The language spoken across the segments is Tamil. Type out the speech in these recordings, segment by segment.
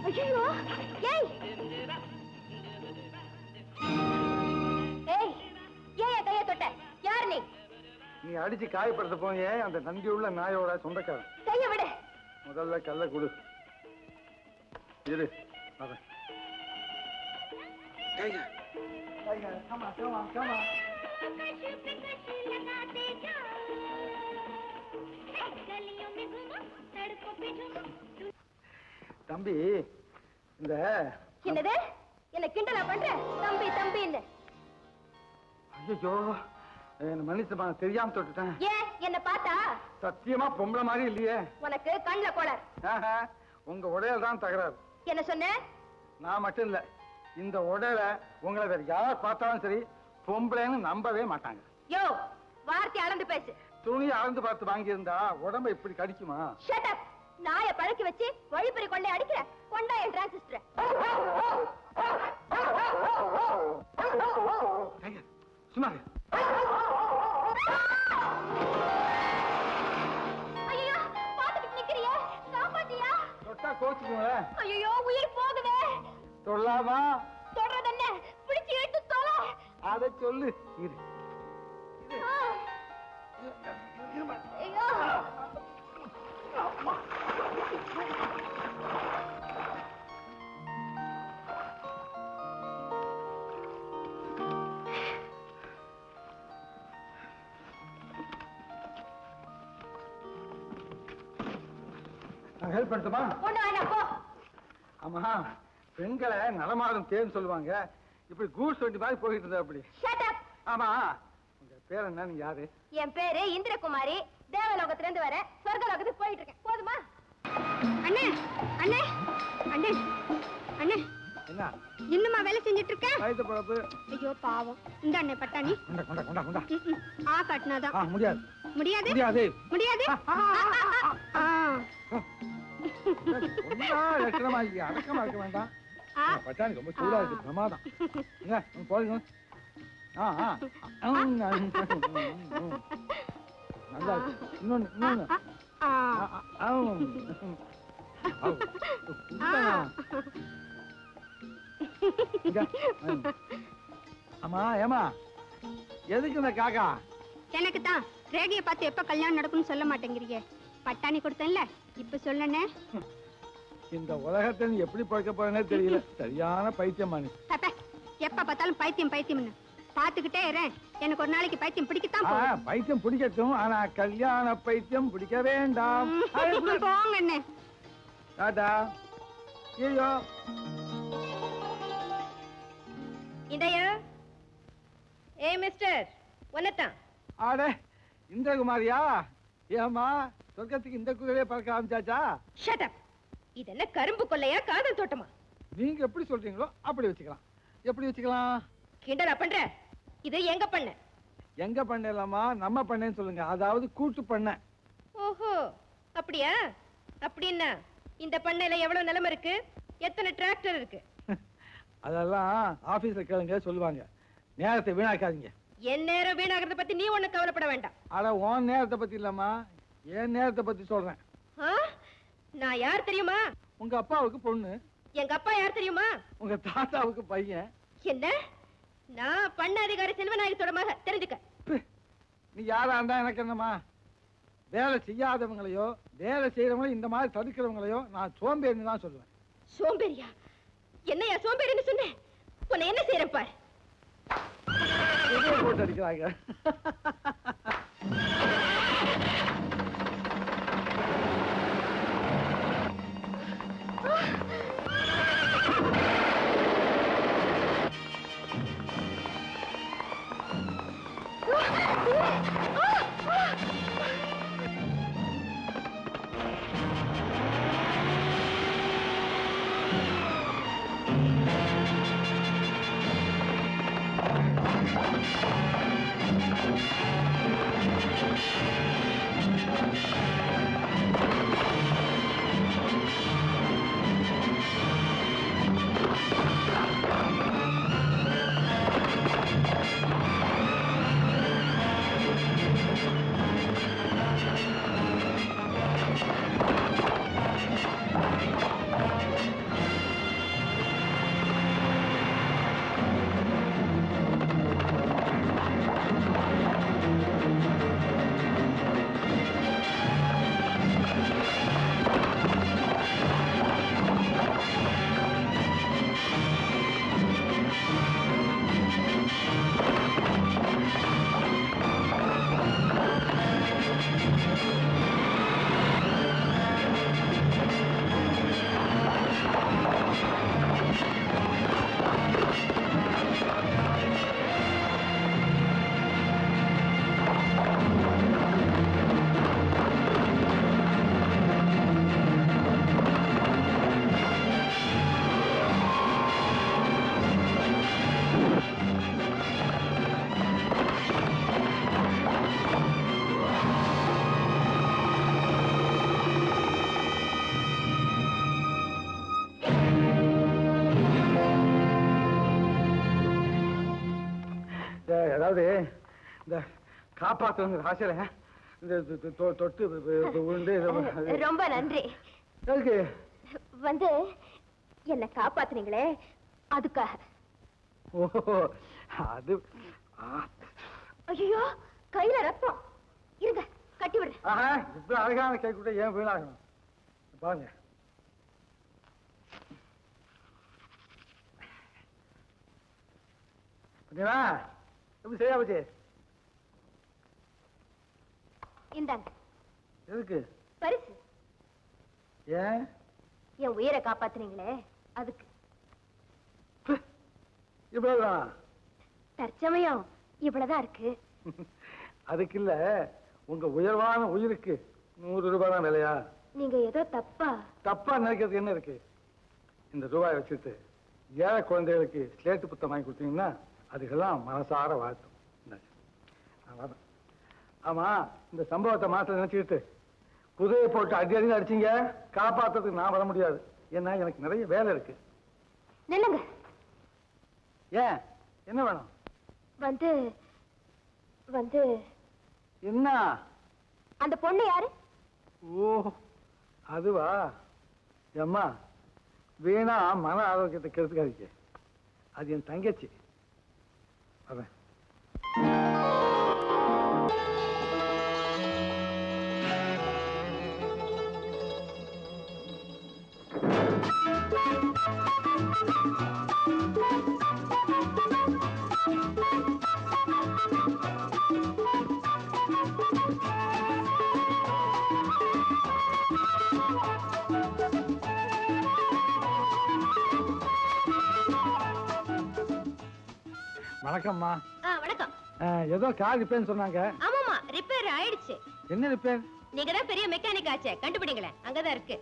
ஐயோ ஏய் ஏய் ஏன் என் கையை தொட்ட யார் நீ நீ அடிச்சு காயப்படுத்த போய் அந்த நன்றி உள்ள நாயோட சொந்தக்காரன் கைய விடு முதல்ல கல்ல கொடு இரு வரேன் தம்பி இந்த என்னது என்ன கிண்டலா பண்ற தம்பி தம்பின்னு ஐயோ என்ன மன்னிச்சுமா தெரியாம தொட்டுட்டேன் ஏன் என்ன பார்த்தா சத்தியமா பொம்பளை மாதிரி இல்லையே உனக்கு கண்ணுல கோளாறு ஆஹா, உங்க உடையல் தான் தகராறு என்ன சொன்ன நான் மட்டும் இல்ல இந்த உடையில உங்களை வேற யார் பார்த்தாலும் சரி பொம்பளைன்னு நம்பவே மாட்டாங்க யோ வார்த்தை அளந்து பேசு துணி அளந்து பார்த்து வாங்கியிருந்தா உடம்ப இப்படி கடிக்குமா ஷட் அப் நாய பழக்கி வச்சு வழிப்பறி கொண்டே அடிக்கிற கொண்டா என் டிரான்சிஸ்டர் ஐயா, சும்மா இரு. ஐயோ பாத்துக்கிட்டு நிக்கிறியே காப்பாத்தியா தொட்டா கோச்சுக்குங்களேன் ஐயோ உயிர் போகுதே சொல்லாமா தொடறது என்ன பிடிச்சு இழுத்து தொலை அதை சொல்லு இரு ஆ. ஐயோ நான் ஹெல்ப் பண்ணட்டுமா ஒண்ணு வேண்டாம் போ ஆமா பெண்களை நடமாடும் தேன்னு சொல்லுவாங்க இப்படி கூஸ் வண்டி மாதிரி போயிட்டு இருந்தா அப்படி ஷட் அப் ஆமா உங்க பேர் என்ன நீங்க யாரு என் பேரு இந்திரகுமாரி தேவலோகத்துல இருந்து வர சொர்க்கலோகத்துக்கு போயிட்டு இருக்கேன் போதுமா அண்ணே அண்ணே அண்ணே அண்ணே என்ன இன்னுமா வேலை செஞ்சுட்டு இருக்க வயிற்று பழப்பு ஐயோ பாவம் இந்த அண்ணே பட்டாணி கொண்டா கொண்டா கொண்டா கொண்டா ம், ம். ஆ காட்டினாதான் ஆ முடியாது முடியாது முடியாது முடியாது ஆ. ஒன்றா லட்சணமா இல்லையா அடக்கமா இருக்க வேண்டாம் ஆ. ஆ, பட்டாணி ரொம்ப சூடா இருக்கு பிரமாதம் இங்க, உம், போடுங்க ஆ ஆ உம், உம், உம், உம். நல்லா இருக்கு இன்னொன்னு இன்னொன்னு ஆ. ஆ, ஆ, ஆ, உம். ஆ, குடுத்தனா? இங்க, உம். ஆமா ஏமா எதுக்கு இந்த காக்கா எனக்கு தான் ரேகையை பார்த்து எப்ப கல்யாணம் நடக்கும்னு சொல்ல மாட்டேங்கிறீங்க பட்டாணி கொடுத்தேன்ல இப்ப சொல்லணே இந்த உலகத்தை நீ எப்படி பழக்க போறேனே தெரியல சரியான பைத்தியமா நீ பாப்பா எப்ப பார்த்தாலும் பைத்தியம் பைத்தியம்னு பாத்துக்கிட்டே இருறேன் எனக்கு ஒரு நாளைக்கு பைத்தியம் பிடிக்கத்தான் ஆ, போகுது பைத்தியம் பிடிக்கட்டும் ஆனா கல்யாண பைத்தியம் பிடிக்க வேண்டாம் ம், போங்க அண்ணே டாடா ஐயோ இதையா ஏ மிஸ்டர் ஒன்னதான் ஆடே இந்திரகுமாரியா ஏமா சொர்க்கத்துக்கு இந்த குதிரையே பறக்க ஆரம்பிச்சாச்சா ஷட் அப் இது என்ன கரும்பு கொல்லையா காதல் தோட்டமா நீங்க எப்படி சொல்றீங்களோ அப்படி வச்சுக்கலாம் எப்படி வச்சுக்கலாம் கிண்டலா பண்ற இது எங்க பண்ண எங்க பண்ணலாமா நம்ம பண்ணேன்னு சொல்லுங்க அதாவது கூட்டு பண்ண ஓஹோ அப்படியா அப்படின்னா இந்த பண்ணையில எவ்வளவு நிலம் இருக்கு எத்தனை டிராக்டர் இருக்கு அதெல்லாம் ஆபீஸ்ல கேளுங்க சொல்லுவாங்க நேரத்தை வீணாக்காதீங்க என் நேரம் வீணாகிறத பத்தி நீ ஒண்ணு கவலைப்பட வேண்டாம் அட உன் நேரத்தை பத்தி இல்லம்மா என் நேரத்தை பத்தி சொல்றேன் ஆ? நான் யார் தெரியுமா உங்க அப்பாவுக்கு பொண்ணு எங்க அப்பா யார் தெரியுமா உங்க தாத்தாவுக்கு பையன் என்ன நான் பண்ண அதிகாரி செல்வநாயகத்தோட மக தெரிஞ்சுக்க ப்பு, நீ யாரா இருந்தா எனக்கு என்னம்மா வேலை செய்யாதவங்களையோ வேலை செய்யறவங்களையும் இந்த மாதிரி தடுக்கிறவங்களையோ நான் சோம்பேறின்னு தான் சொல்லுவேன் சோம்பேறியா என்னையா சோம்பேறின்னு சொன்னேன் உன்னை என்ன செய்யறேன் பார் எதையோ போட்டு அடிக்கிறாங்க இந்த காப்பாற்றுங்கிற ஆசையில இந்த தொ- தொ- தொ- தொட்டு இது- இது உருண்டு இது- அது- ரொம்ப நன்றி எதுக்கு வந்து என்ன காப்பாத்துனீங்களே அதுக்காக ஓ அது ஆ, ஐயோ கையில ரத்தம் இருங்க கட்டி விடுறேன் ஆஹா இப்படி அழகான கை கூட ஏன் வீணாகணும் பாருங்க பார்த்தீங்களா எப்படி சரியா போச்சு இந்தாங்க எதுக்கு பரிசு ஏன் என் உயிரை காப்பாத்துனீங்களே அதுக்கு இவ்வளவுதான் தற்சமயம் இவ்வளவுதான் இருக்கு அதுக்கு இல்ல உங்க உயர்வான உயிருக்கு நூறு ரூபாய் தான் விலையா நீங்க ஏதோ தப்பா தப்பா நினைக்கிறது என்ன இருக்கு இந்த ரூபாய் வச்சுட்டு ஏழை குழந்தைகளுக்கு ஸ்லேட்டு புத்தகம் வாங்கி கொடுத்தீங்கன்னா அதுக்கெல்லாம் மனசார வாழ்த்தும் இந்தாங்க. நான் வரேன். ஆமா இந்த சம்பவத்தை மாத்திர நினைச்சுக்கிட்டு குதிரையை போட்டு அடி அடி அடிச்சீங்க காப்பாத்துறதுக்கு நான் வர முடியாது ஏன்னா எனக்கு நிறைய வேலை இருக்கு நில்லுங்க ஏன் என்ன வேணும் வந்து வந்து என்ன அந்த பொண்ணு யாரு ஓ அதுவா அம்மா வீணா மன ஆரோக்கியத்தை கெடுத்துக்காதீங்க அது என் தங்கச்சி வரேன் வணக்கம்மா ஆ வணக்கம் அஹ், ஏதோ கார் ரிப்பேர்னு சொன்னாங்க ஆமாமா ரிப்பேர் ஆயிடுச்சு என்ன ரிப்பேர் நீங்க தான் பெரிய மெக்கானிக் ஆச்சே கண்டுபிடிங்களேன் அங்கதான் இருக்கு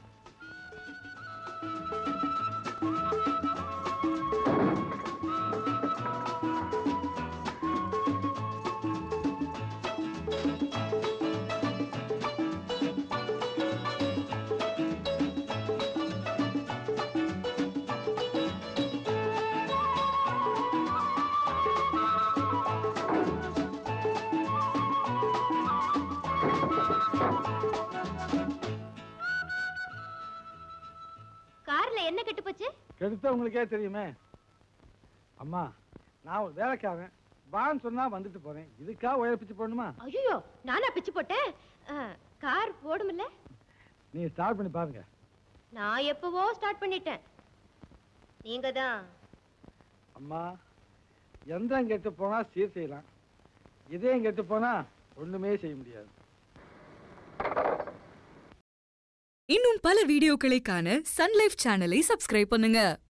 கார்ல என்ன கெட்டு போச்சு கெடுத்த உங்களுக்கே தெரியுமே அம்மா நான் ஒரு வேலைக்காரன் வான்னு சொன்னா வந்துட்டு போறேன் இதுக்கா உயர்ப்பிச்சு போடணுமா ஐயோ நானா பிச்சு போட்டேன் ஆ, கார் ஓடுமில்ல நீ ஸ்டார்ட் பண்ணி பாருங்க நான் எப்பவோ ஸ்டார்ட் பண்ணிட்டேன் நீங்க தான் அம்மா எந்திரம் கெட்டு போனா சீர் செய்யலாம் இதயம் கெட்டு போனா ஒண்ணுமே செய்ய முடியாது இன்னும் பல வீடியோக்களை காண சன்லைஃப் சேனலை சப்ஸ்கிரைப் பண்ணுங்க